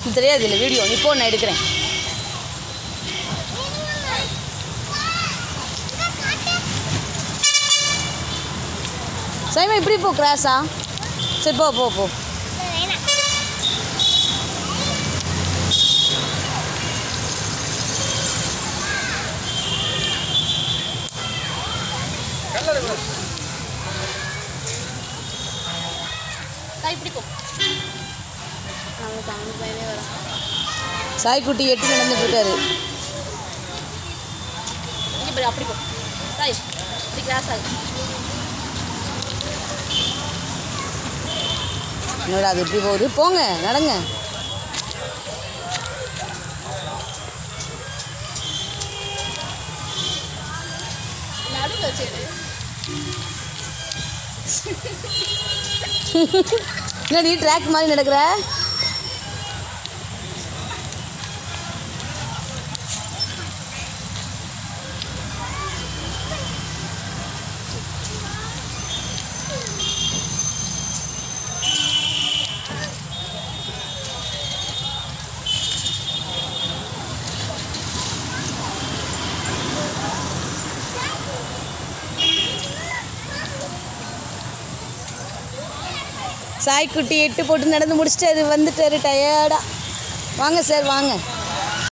தெரியாது இல்லை வீடியோ நீ போ நான் எடுக்கிறேன் சைமா இப்படி போ கிராஸா சரி போ போ போ இப்படி போ அவங்க தமிழ் பையனே வரும் சாய்க்குட்டி எட்டு நடந்துட்டு இருக்காரு இங்கே போய் அப்படி போ சாய் இப்படி கிராஸ் ஆகு என்னடா அது எப்படி போகுது போங்க நடங்க நடுவில் வச்சுட்டு என்னடி ட்ராக் மாதிரி நடக்கிற சாய்க்குட்டி எட்டு போட்டு நடந்து முடிச்சிட்டாரு வந்துட்டாரு டயர்டா வாங்க சார் வாங்க